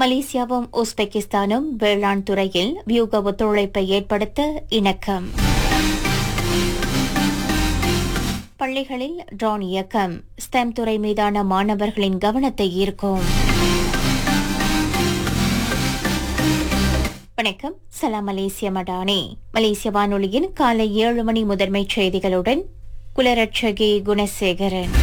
மலேசியாவும் உஸ்பெகிஸ்தானும் வேளாண் துறையில் வியூக ஒத்துழைப்பை ஏற்படுத்த இணக்கம் பள்ளிகளில் ட்ரோன் இயக்கம் ஸ்டெம் துறை மீதான மாணவர்களின் கவனத்தை ஈர்க்கும் வணக்கம் சலாம் மலேசிய மடானி மலேசிய வானொலியின் காலை ஏழு மணி முதன்மைச் செய்திகளுடன் குலரட்சகி குணசேகரன்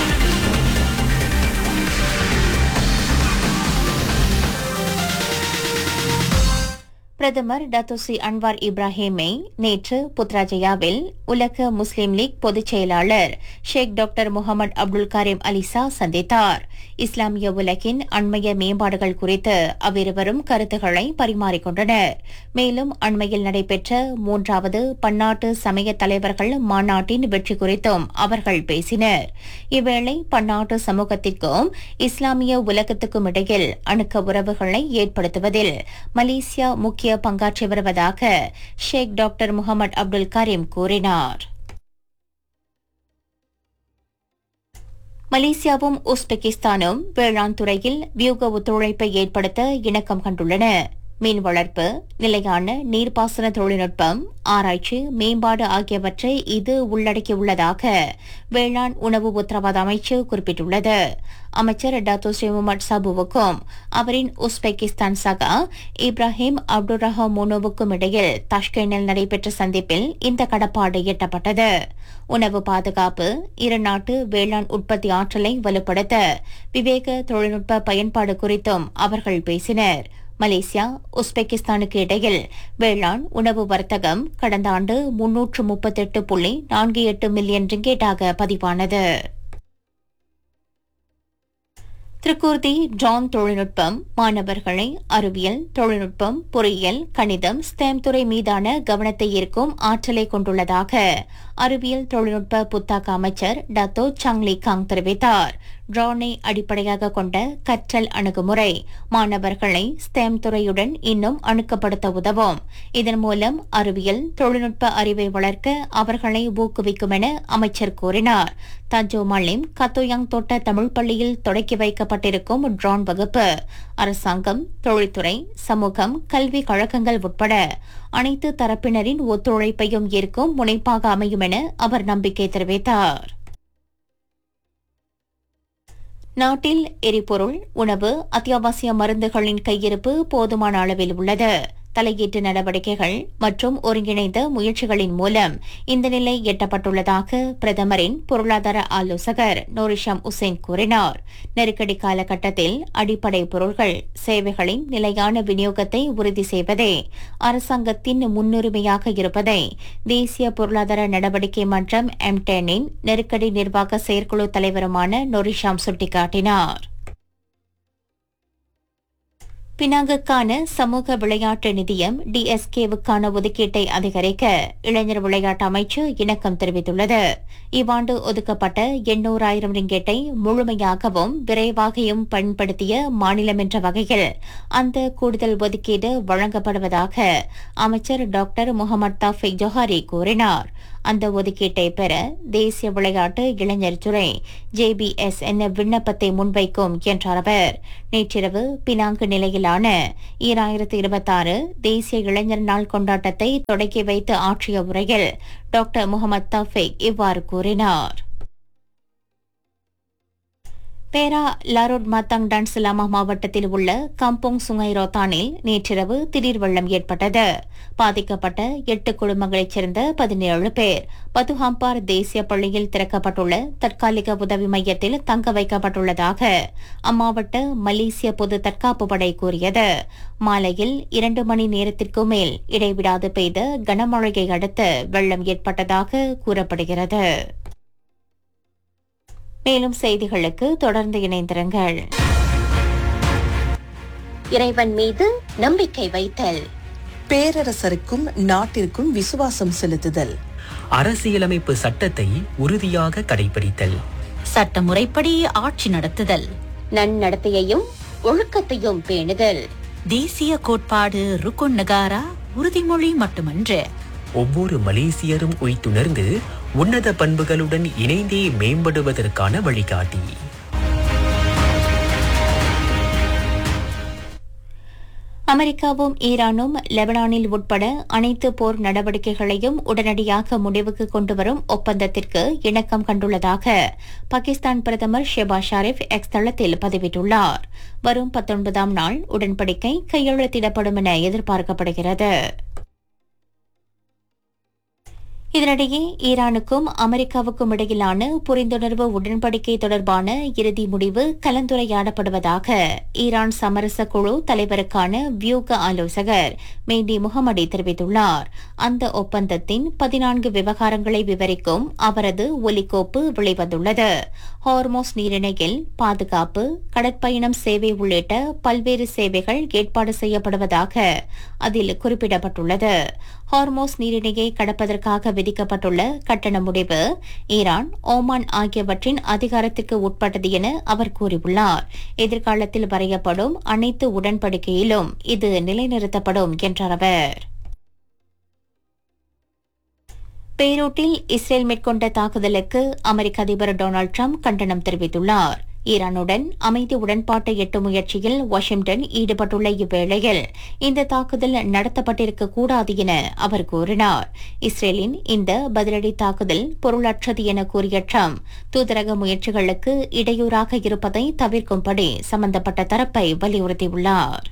பிரதமர் டத்துசி அன்வார் இப்ராஹிமை நேற்று புத்ராஜயாவில் உலக முஸ்லிம் லீக் பொதுச் செயலாளர் Sheikh doctor Mohammed Abdul Karim அலிசா சந்தித்தார் இஸ்லாமிய உலகின் அண்மைய மேம்பாடுகள் குறித்து அவ்விருவரும் கருத்துக்களை பரிமாறிக்கொண்டனர் மேலும் அண்மையில் நடைபெற்ற மூன்றாவது பன்னாட்டு சமய தலைவர்கள் மாநாட்டின் வெற்றி குறித்தும் அவர்கள் பேசினர் இவ்வேளை பன்னாட்டு சமூகத்திற்கும் இஸ்லாமிய உலகத்துக்கும் இடையில் அணுக்க உறவுகளை ஏற்படுத்துவதில் மலேசியா முக்கிய பங்காற்றி வருவதாக Sheikh doctor Mohammed Abdul Karim கூறினார் மலேசியாவும் உஸ்பெகிஸ்தானும் வேளாண் துறையில் வியூக ஒத்துழைப்பை ஏற்படுத்த இணக்கம் கண்டுள்ளன மீன் வளர்ப்பு நிலையான நீர்ப்பாசன தொழில்நுட்பம் ஆராய்ச்சி மேம்பாடு ஆகியவற்றை இது உள்ளடக்கியுள்ளதாக வேளாண் உணவு உத்தரவாத அமைச்சு குறிப்பிட்டுள்ளது அமைச்சர் டாத்தோ ஸ்ரீ முகமது சாபுவுக்கும் அவரின் உஸ்பெகிஸ்தான் சகா இப்ராஹிம் அப்துல் ரஹமோனோவுக்கும் இடையில் தாஷ்கண்டில் நடைபெற்ற சந்திப்பில் இந்த கடப்பாடு எட்டப்பட்டது உணவு பாதுகாப்பு இரு நாட்டு வேளாண் உற்பத்தி ஆற்றலை வலுப்படுத்த விவேக தொழில்நுட்ப பயன்பாடு குறித்தும் அவர்கள் பேசினர் மலேசியா உஸ்பெகிஸ்தானுக்கு இடையில் வேளாண் உணவு வர்த்தகம் கடந்த ஆண்டு முன்னூற்று முப்பத்தெட்டு புள்ளி நான்கு எட்டு மில்லியன் ரிங்கேட்டாக பதிவானது திருக்கூர்த்தி ஜான் தொழில்நுட்பம் மாணவர்களை அறிவியல் தொழில்நுட்பம் பொறியியல் கணிதம் ஸ்டெம் துறை மீதான கவனத்தை ஈர்க்கும் ஆற்றலை கொண்டுள்ளதாக அறிவியல் தொழில்நுட்ப புத்தாக்க அமைச்சர் டத்தோ சங்லி காங் தெரிவித்தார் ட்ரோனை அடிப்படையாக கொண்ட கற்றல் அணுகுமுறை மாணவர்களை ஸ்டெம் துறையுடன் இன்னும் அணுக்கப்படுத்த உதவும் இதன் மூலம் அறிவியல் தொழில்நுட்ப அறிவை வளர்க்க அவர்களை ஊக்குவிக்கும் என அமைச்சர் கூறினார் தஞ்சோ மல்லிம் கத்தோயாங் தோட்ட தமிழ் பள்ளியில் தொடக்கி வைக்கப்பட்டிருக்கும் ட்ரோன் வகுப்பு அரசாங்கம் தொழில்துறை சமூகம் கல்வி கழகங்கள் உட்பட அனைத்து தரப்பினரின் ஒத்துழைப்பையும் ஏற்கும் முனைப்பாக அமையும் என அவர் நம்பிக்கை தெரிவித்தார் நாட்டில் எரிபொருள் உணவு அத்தியாவசிய மருந்துகளின் கையிருப்பு போதுமான அளவில் உள்ளது தலையீட்டு நடவடிக்கைகள் மற்றும் ஒருங்கிணைந்த முயற்சிகளின் மூலம் இந்த நிலை எட்டப்பட்டுள்ளதாக பிரதமரின் பொருளாதார ஆலோசகர் நோரிஷாம் உசேன் கூறினார் நெருக்கடி காலகட்டத்தில் அடிப்படை பொருள்கள் சேவைகளின் நிலையான விநியோகத்தை உறுதி செய்வதே அரசாங்கத்தின் முன்னுரிமையாக இருப்பதை தேசிய பொருளாதார நடவடிக்கை மன்றம் எம்டெனின் நெருக்கடி நிர்வாக செயற்குழு தலைவருமான நொரிஷாம் சுட்டிக்காட்டினார் பினாங்குக்கான சமூக விளையாட்டு நிதியம் டிஎஸ்கேவுக்கான ஒதுக்கீட்டை அதிகரிக்க இளைஞர் விளையாட்டு அமைச்சு இணக்கம் தெரிவித்துள்ளது இவ்வாண்டு ஒதுக்கப்பட்ட எண்ணூறாயிரம் ரிங்கெட்டை முழுமையாகவும் விரைவாகவும் பயன்படுத்திய மாநிலம் என்ற வகையில் அந்த கூடுதல் ஒதுக்கீடு வழங்கப்படுவதாக அமைச்சர் டாக்டர் முகமது தாஃபிக் ஜொஹாரி கூறினார் அந்த ஒதுக்கீட்டை பெற தேசிய விளையாட்டு இளைஞர் துறை ஜேபிஎஸ் என்ற விண்ணப்பத்தை முன்வைக்கும் என்றார் அவர் நேற்றிரவு பினாங்கு நிலையிலான ஈராயிரத்து இருபத்தாறு தேசிய இளைஞர் நாள் கொண்டாட்டத்தை தொடக்கி வைத்து ஆற்றிய உரையில் டாக்டர் முகமது தஃபிக் இவ்வாறு கூறினார் பேரா லாரோட் மாத்தாங் டான் சிலாமா மாவட்டத்தில் உள்ள கம்போங் சுங்கை ரோத்தானில் நேற்றிரவு திடீர் வெள்ளம் ஏற்பட்டது பாதிக்கப்பட்ட எட்டு குடும்பங்களைச் சேர்ந்த பதினேழு பேர் பதுஹாம்பார் தேசிய பள்ளியில் திறக்கப்பட்டுள்ள தற்காலிக உதவி மையத்தில் தங்க வைக்கப்பட்டுள்ளதாக அம்மாவட்ட மலேசிய பொது தற்காப்பு படை கூறியது மாலையில் இரண்டு மணி நேரத்திற்கு மேல் இடைவிடாது பெய்த கனமழையை அடுத்து வெள்ளம் ஏற்பட்டதாக கூறப்படுகிறது மேலும் செய்திகளுக்கு தொடர்ந்து இணைந்திருங்கள் இறைவன் மீது நம்பிக்கை வைத்தல் பேரரசருக்கும் நாட்டிற்கும் விசுவாசம் செலுத்துதல் அரசியலமைப்பு சட்டத்தை உறுதியாக கடைபிடித்தல் சட்டமுறைப்படி ஆட்சி நடத்துதல் நன்னடத்தையையும் ஒழுக்கத்தையும் பேணுதல் தேசிய கோட்பாடு ருக்குன் நகாரா உறுதிமொழி மட்டுமன்று ஒவ்வொரு மலேசியரும் உய்த்துணர்ந்து உன்னத பண்புகளுடன் இணைந்தே மேம்படுவதற்கான வழிகாட்டி அமெரிக்காவும் ஈரானும் லெபனானில் உட்பட அனைத்து போர் நடவடிக்கைகளையும் உடனடியாக முடிவுக்கு கொண்டுவரும் ஒப்பந்தத்திற்கு இணக்கம் கண்டுள்ளதாக பாகிஸ்தான் பிரதமர் ஷெபா ஷாரிஃப் எக்ஸ் தளத்தில் பதிவிட்டுள்ளார் வரும் பத்தொன்பதாம் நாள் உடன்படிக்கை கையெழுத்திடப்படும் என எதிர்பார்க்கப்படுகிறது இதனிடையே ஈரானுக்கும் அமெரிக்காவுக்கும் இடையிலான புரிந்துணர்வு உடன்படிக்கை தொடர்பான இறுதி முடிவு கலந்துரையாடப்படுவதாக ஈரான் சமரச குழு தலைவருக்கான வியூக ஆலோசகர் மேடி முகமடி தெரிவித்துள்ளார் அந்த ஒப்பந்தத்தின் பதினான்கு விவகாரங்களை விவரிக்கும் அவரது ஒலிக்கோப்பு வெளிவந்துள்ளது ஹார்மோஸ் நீரிணையில் பாதுகாப்பு கடற்பயணம் சேவை உள்ளிட்ட பல்வேறு சேவைகள் ஏற்பாடு செய்யப்படுவதாக அதில் குறிப்பிடப்பட்டுள்ளது ஹார்மோஸ் நீரிணையை கடப்பதற்காக விதிக்கப்பட்டுள்ள கட்டண முடிவு ஈரான் ஓமான் ஆகியவற்றின் அதிகாரத்திற்கு உட்பட்டது என அவர் கூறியுள்ளார் எதிர்காலத்தில் வரையப்படும் அனைத்து உடன்படிக்கையிலும் இது நிலைநிறுத்தப்படும் என்றார் அவர் பெய்ரூட்டில் இஸ்ரேல் மேற்கொண்ட தாக்குதலுக்கு அமெரிக்க அதிபர் டொனால்டு ட்ரம்ப் கண்டனம் தெரிவித்துள்ளார் ஈரானுடன் அமைதி உடன்பாட்டை எட்டும் முயற்சியில் வாஷிங்டன் ஈடுபட்டுள்ள இவ்வேளையில் இந்த தாக்குதல் நடத்தப்பட்டிருக்க கூடாது என அவர் கூறினார் இஸ்ரேலின் இந்த பதிலடி தாக்குதல் பொருளற்றது என கூறிய ட்ரம்ப் தூதரக முயற்சிகளுக்கு இடையூறாக இருப்பதை தவிர்க்கும்படி சம்பந்தப்பட்ட தரப்பை வலியுறுத்தியுள்ளார்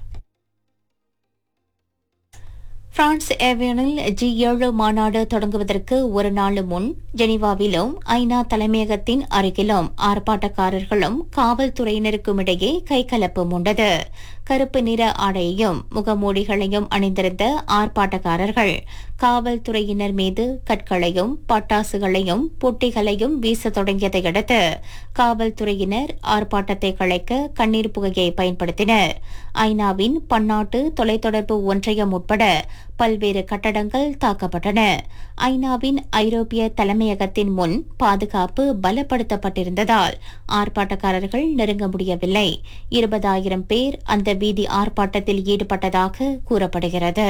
பிரான்ஸ் ஏவியனில் ஜி ஏழு மாநாடு தொடங்குவதற்கு ஒரு நாள் முன் ஜெனீவாவிலும் ஐநா தலைமையகத்தின் அருகிலும் ஆர்ப்பாட்டக்காரர்களும் காவல்துறையினருக்கும் இடையே கைகலப்பு உண்டது கருப்பு நிற ஆடையையும் முகமூடிகளையும் அணிந்திருந்த ஆர்ப்பாட்டக்காரர்கள் காவல்துறையினர் மீது கற்களையும் பட்டாசுகளையும் பொட்டிகளையும் வீச தொடங்கியதை அடுத்து காவல்துறையினர் ஆர்ப்பாட்டத்தை கலைக்க கண்ணீர் புகையை பயன்படுத்தினர் ஐநாவின் பன்னாட்டு தொலைத்தொடர்பு ஒன்றியம் உட்பட பல்வேறு கட்டடங்கள் தாக்கப்பட்டன ஐநாவின் ஐரோப்பிய தலைமையகத்தின் முன் பாதுகாப்பு பலப்படுத்தப்பட்டிருந்ததால் ஆர்ப்பாட்டக்காரர்கள் நெருங்க முடியவில்லை இருபதாயிரம் பேர் அந்த வீதி ஆர்ப்பாட்டத்தில் ஈடுபட்டதாக கூறப்படுகிறது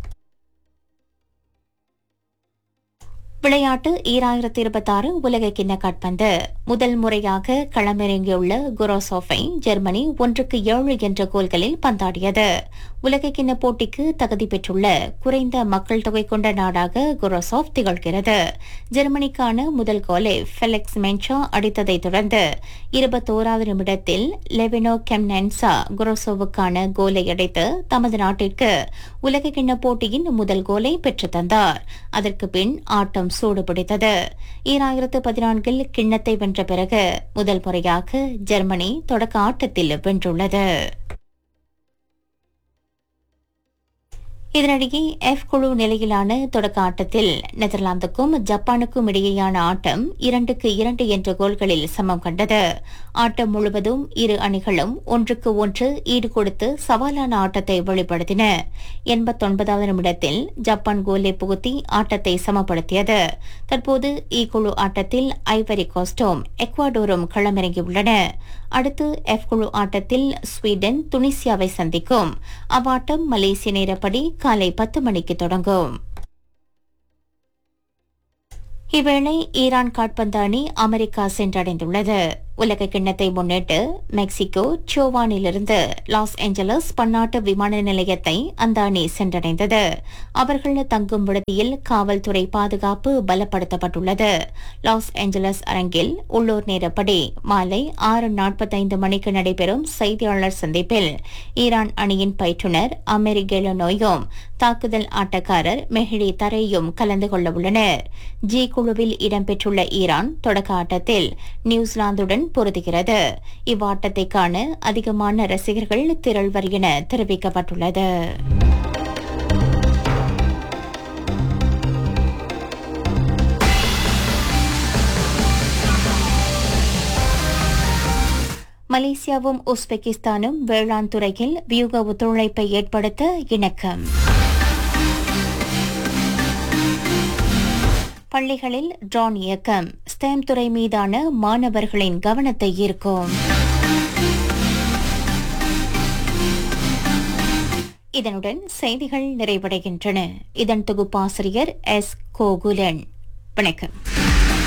விளையாட்டு ஈராயிரத்தி இருபத்தாறு உலக கிண்ண காட்பந்து முதல் முறையாக களமிறங்கியுள்ள குரோசோஃபை ஜெர்மனி ஒன்றுக்கு ஏழு என்ற கோல்களில் பந்தாடியது உலக கிண்ண போட்டிக்கு தகுதி பெற்றுள்ள குறைந்த மக்கள் தொகை கொண்ட நாடாக குரோசோஃப் திகழ்கிறது ஜெர்மனிக்கான முதல் கோலை ஃபெலெக்ஸ் மென்ஷா அடித்ததை தொடர்ந்து இருபத்தோராவது நிமிடத்தில் லெவினோ கெம்னன்சா குரோசோவுக்கான கோலை அடைத்து தமது நாட்டிற்கு உலக கிண்ண போட்டியின் முதல் கோலை பெற்றுத் தந்தார் அதற்கு பின் ஆட்டம் சூடு பிடித்தது ஈராயிரத்து பதினான்கில் கிண்ணத்தை வென்ற பிறகு முதல் முறையாக ஜெர்மனி தொடக்க ஆட்டத்தில் வென்றுள்ளது இதனிடையே எஃப் குழு நிலையிலான தொடக்க ஆட்டத்தில் நெதர்லாந்துக்கும் ஜப்பானுக்கும் இடையேயான ஆட்டம் இரண்டுக்கு இரண்டு என்ற கோல்களில் சமம் கண்டது ஆட்டம் முழுவதும் இரு அணிகளும் ஒன்றுக்கு ஒன்று ஈடு கொடுத்து சவாலான ஆட்டத்தை வெளிப்படுத்தின எண்பத்தொன்பதாவது நிமிடத்தில் ஜப்பான் கோலை புகுத்தி ஆட்டத்தை சமப்படுத்தியது தற்போது இ குழு ஆட்டத்தில் ஐவரி கோஸ்டோம் எக்வாடோரும் களமிறங்கியுள்ளன அடுத்து எஃப் குழு ஆட்டத்தில் ஸ்வீடன் துனிசியாவை சந்திக்கும் அவ்வாட்டம் மலேசிய நேரப்படி காலை பத்து மணிக்கு தொடங்கும் இவ்வேளை ஈரான் காட்பந்து அணி அமெரிக்கா சென்றடைந்துள்ளது உலக கிண்ணத்தை முன்னிட்டு மெக்சிகோ சோவானிலிருந்து லாஸ் ஏஞ்சலஸ் பன்னாட்டு விமான நிலையத்தை அந்த அணி சென்றடைந்தது அவர்கள் தங்கும் விடுதியில் காவல்துறை பாதுகாப்பு பலப்படுத்தப்பட்டுள்ளது லாஸ் ஏஞ்சலஸ் அரங்கில் உள்ளூர் நேரப்படி மாலை ஆறு நாற்பத்தைந்து மணிக்கு நடைபெறும் செய்தியாளர் சந்திப்பில் ஈரான் அணியின் பயிற்றுனர் அமெரி கெலனோயும் தாக்குதல் ஆட்டக்காரர் மெஹடி தரையும் கலந்து கொள்ள உள்ளனர் ஜி குழுவில் இடம்பெற்றுள்ள ஈரான் தொடக்க ஆட்டத்தில் நியூசிலாந்துடன் பொருதுகிறது இவ்வாட்டத்தை காண அதிகமான ரசிகர்கள் திரள்வர் என தெரிவிக்கப்பட்டுள்ளது மலேசியாவும் உஸ்பெகிஸ்தானும் வேளாண் துறையில் வியூக ஒத்துழைப்பை ஏற்படுத்த இணக்கம் பள்ளிகளில் ட்ரோன் இயக்கம் ஸ்டெம் துறை மீதான மாணவர்களின் கவனத்தை ஈர்க்கும் இதனுடன் செய்திகள் நிறைவடைகின்றன இதன் தொகுப்பாசிரியர் எஸ் கோகுலன் வணக்கம்